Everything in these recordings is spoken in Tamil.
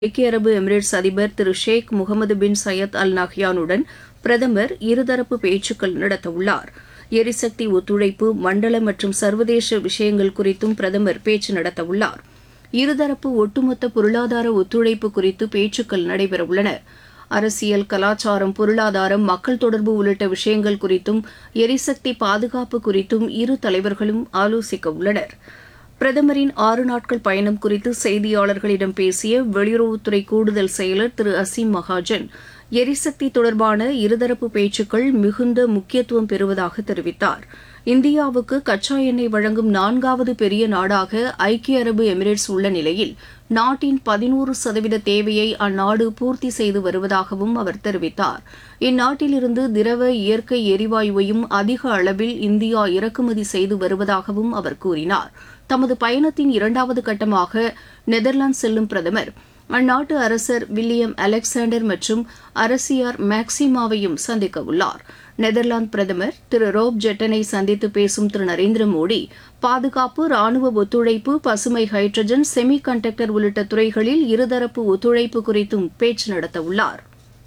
ஐக்கிய அரபு எமிரேட்ஸ் அதிபர் திரு ஷேக் முகமது பின் சையத் அல் நஹ்யானுடன் பிரதமர் இருதரப்பு பேச்சுக்கள் நடத்தவுள்ளார் எரிசக்தி ஒத்துழைப்பு மண்டல மற்றும் சர்வதேச விஷயங்கள் குறித்தும் பிரதமர் பேச்சு நடத்தவுள்ளார் இருதரப்பு ஒட்டுமொத்த பொருளாதார ஒத்துழைப்பு குறித்து பேச்சுக்கள் நடைபெறவுள்ளன அரசியல் கலாச்சாரம் பொருளாதாரம் மக்கள் தொடர்பு உள்ளிட்ட விஷயங்கள் குறித்தும் எரிசக்தி பாதுகாப்பு குறித்தும் இரு தலைவர்களும் ஆலோசிக்க உள்ளனர் பிரதமரின் ஆறு நாட்கள் பயணம் குறித்து செய்தியாளர்களிடம் பேசிய வெளியுறவுத்துறை கூடுதல் செயலர் திரு அசீம் மகாஜன் எரிசக்தி தொடர்பான இருதரப்பு பேச்சுக்கள் மிகுந்த முக்கியத்துவம் பெறுவதாக தெரிவித்தார் இந்தியாவுக்கு கச்சா எண்ணெய் வழங்கும் நான்காவது பெரிய நாடாக ஐக்கிய அரபு எமிரேட்ஸ் உள்ள நிலையில் நாட்டின் பதினோரு சதவீத தேவையை அந்நாடு பூர்த்தி செய்து வருவதாகவும் அவர் தெரிவித்தார் இந்நாட்டிலிருந்து திரவ இயற்கை எரிவாயுவையும் அதிக அளவில் இந்தியா இறக்குமதி செய்து வருவதாகவும் அவர் கூறினார் தமது பயணத்தின் இரண்டாவது கட்டமாக நெதர்லாந்து செல்லும் பிரதமர் அந்நாட்டு அரசர் வில்லியம் அலெக்சாண்டர் மற்றும் அரசியார் மேக்சிமாவையும் சந்திக்க உள்ளார் நெதர்லாந்து பிரதமர் திரு ரோப் ஜெட்டனை சந்தித்து பேசும் திரு நரேந்திர மோடி பாதுகாப்பு ராணுவ ஒத்துழைப்பு பசுமை ஹைட்ரஜன் செமி கண்டக்டர் உள்ளிட்ட துறைகளில் இருதரப்பு ஒத்துழைப்பு குறித்தும் பேச்சு நடத்தவுள்ளார்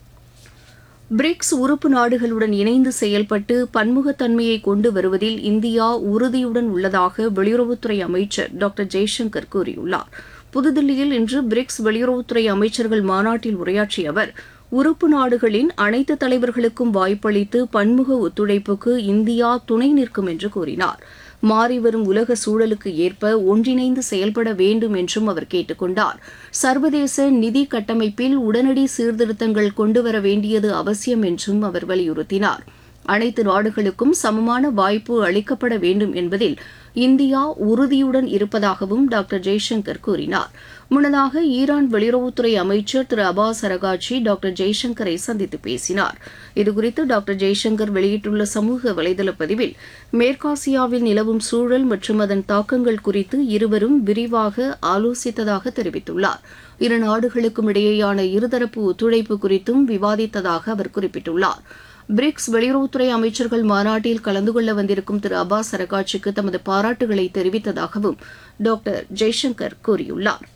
பிரிக்ஸ் உறுப்பு நாடுகளுடன் இணைந்து செயல்பட்டு பன்முகத்தன்மையை கொண்டு வருவதில் இந்தியா உறுதியுடன் உள்ளதாக வெளியுறவுத்துறை அமைச்சர் டாக்டர் ஜெய்சங்கர் கூறியுள்ளார் புதுதில்லியில் இன்று பிரிக்ஸ் வெளியுறவுத்துறை அமைச்சர்கள் மாநாட்டில் உரையாற்றிய அவர் உறுப்பு நாடுகளின் அனைத்து தலைவர்களுக்கும் வாய்ப்பளித்து பன்முக ஒத்துழைப்புக்கு இந்தியா துணை நிற்கும் என்று கூறினார் மாறிவரும் உலக சூழலுக்கு ஏற்ப ஒன்றிணைந்து செயல்பட வேண்டும் என்றும் அவர் கேட்டுக் கொண்டார் சர்வதேச நிதி கட்டமைப்பில் உடனடி சீர்திருத்தங்கள் கொண்டுவர வேண்டியது அவசியம் என்றும் அவர் வலியுறுத்தினார் அனைத்து நாடுகளுக்கும் சமமான வாய்ப்பு அளிக்கப்பட வேண்டும் என்பதில் இந்தியா உறுதியுடன் இருப்பதாகவும் டாக்டர் ஜெய்சங்கர் கூறினார் முன்னதாக ஈரான் வெளியுறவுத்துறை அமைச்சர் திரு அபாஸ் அரகாட்சி டாக்டர் ஜெய்சங்கரை சந்தித்து பேசினார் இதுகுறித்து டாக்டர் ஜெய்சங்கர் வெளியிட்டுள்ள சமூக வலைதள பதிவில் மேற்காசியாவில் நிலவும் சூழல் மற்றும் அதன் தாக்கங்கள் குறித்து இருவரும் விரிவாக ஆலோசித்ததாக தெரிவித்துள்ளார் இரு நாடுகளுக்கும் இடையேயான இருதரப்பு ஒத்துழைப்பு குறித்தும் விவாதித்ததாக அவர் குறிப்பிட்டுள்ளார் பிரிக்ஸ் வெளியுறவுத்துறை அமைச்சர்கள் மாநாட்டில் கலந்து கொள்ள வந்திருக்கும் திரு அப்பாஸ் அரகாட்சிக்கு தமது பாராட்டுகளை தெரிவித்ததாகவும் டாக்டர் ஜெய்சங்கர் கூறியுள்ளார்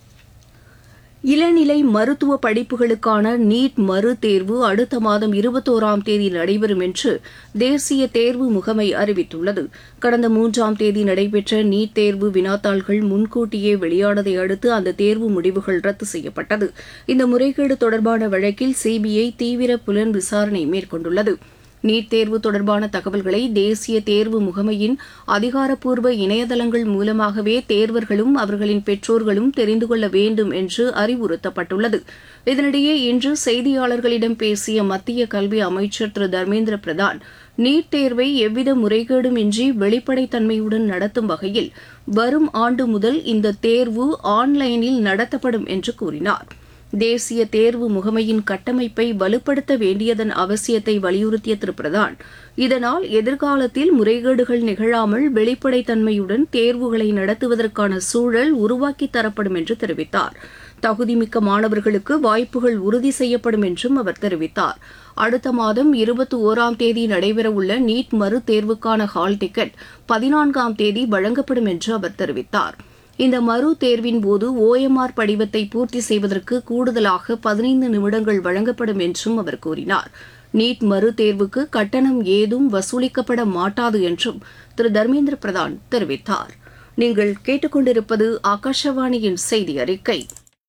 இளநிலை மருத்துவ படிப்புகளுக்கான நீட் மறு தேர்வு அடுத்த மாதம் இருபத்தோராம் தேதி நடைபெறும் என்று தேசிய தேர்வு முகமை அறிவித்துள்ளது கடந்த மூன்றாம் தேதி நடைபெற்ற நீட் தேர்வு வினாத்தாள்கள் முன்கூட்டியே வெளியானதை அடுத்து அந்த தேர்வு முடிவுகள் ரத்து செய்யப்பட்டது இந்த முறைகேடு தொடர்பான வழக்கில் சிபிஐ தீவிர புலன் விசாரணை மேற்கொண்டுள்ளது நீட் தேர்வு தொடர்பான தகவல்களை தேசிய தேர்வு முகமையின் அதிகாரப்பூர்வ இணையதளங்கள் மூலமாகவே தேர்வர்களும் அவர்களின் பெற்றோர்களும் தெரிந்து கொள்ள வேண்டும் என்று அறிவுறுத்தப்பட்டுள்ளது இதனிடையே இன்று செய்தியாளர்களிடம் பேசிய மத்திய கல்வி அமைச்சர் திரு தர்மேந்திர பிரதான் நீட் தேர்வை எவ்வித முறைகேடும் இன்றி வெளிப்படைத்தன்மையுடன் நடத்தும் வகையில் வரும் ஆண்டு முதல் இந்த தேர்வு ஆன்லைனில் நடத்தப்படும் என்று கூறினார் தேசிய தேர்வு முகமையின் கட்டமைப்பை வலுப்படுத்த வேண்டியதன் அவசியத்தை வலியுறுத்திய திரு பிரதான் இதனால் எதிர்காலத்தில் முறைகேடுகள் நிகழாமல் வெளிப்படைத்தன்மையுடன் தேர்வுகளை நடத்துவதற்கான சூழல் உருவாக்கித் தரப்படும் என்று தெரிவித்தார் தகுதிமிக்க மாணவர்களுக்கு வாய்ப்புகள் உறுதி செய்யப்படும் என்றும் அவர் தெரிவித்தார் அடுத்த மாதம் இருபத்தி ஓராம் தேதி நடைபெறவுள்ள நீட் மறு தேர்வுக்கான ஹால் டிக்கெட் பதினான்காம் தேதி வழங்கப்படும் என்று அவர் தெரிவித்தார் இந்த மறு தேர்வின் போது ஓஎம்ஆர் படிவத்தை பூர்த்தி செய்வதற்கு கூடுதலாக பதினைந்து நிமிடங்கள் வழங்கப்படும் என்றும் அவர் கூறினார் நீட் மறு தேர்வுக்கு கட்டணம் ஏதும் வசூலிக்கப்பட மாட்டாது என்றும் திரு தர்மேந்திர பிரதான் தெரிவித்தார் நீங்கள் கேட்டுக்கொண்டிருப்பது ஆகாஷவாணியின் செய்தி அறிக்கை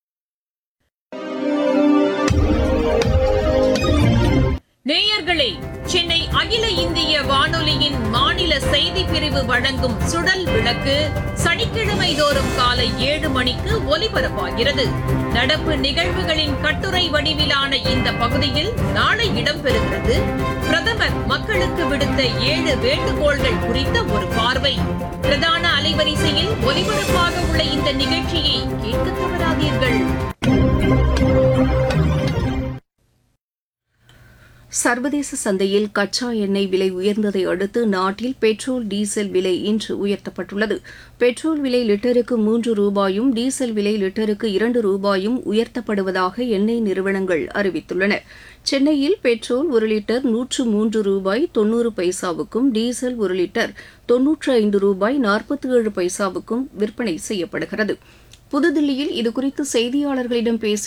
நேயர்களே சென்னை அகில இந்திய வானொலியின் மாநில செய்தி பிரிவு வழங்கும் சுடல் விளக்கு சனிக்கிழமை தோறும் காலை ஏழு மணிக்கு ஒலிபரப்பாகிறது நடப்பு நிகழ்வுகளின் கட்டுரை வடிவிலான இந்த பகுதியில் நாளை இடம்பெறுகிறது பிரதமர் மக்களுக்கு விடுத்த ஏழு வேண்டுகோள்கள் குறித்த ஒரு பார்வை பிரதான அலைவரிசையில் ஒலிபரப்பாக உள்ள இந்த நிகழ்ச்சியை கேட்க தவறாதீர்கள் சர்வதேச சந்தையில் கச்சா எண்ணெய் விலை உயர்ந்ததை அடுத்து நாட்டில் பெட்ரோல் டீசல் விலை இன்று உயர்த்தப்பட்டுள்ளது பெட்ரோல் விலை லிட்டருக்கு மூன்று ரூபாயும் டீசல் விலை லிட்டருக்கு இரண்டு ரூபாயும் உயர்த்தப்படுவதாக எண்ணெய் நிறுவனங்கள் அறிவித்துள்ளன சென்னையில் பெட்ரோல் ஒரு லிட்டர் நூற்று மூன்று ரூபாய் தொன்னூறு பைசாவுக்கும் டீசல் ஒரு லிட்டர் தொன்னூற்று ஐந்து ரூபாய் நாற்பத்தி ஏழு பைசாவுக்கும் விற்பனை செய்யப்படுகிறது புதுதில்லியில் இதுகுறித்து செய்தியாளர்களிடம் பேசிய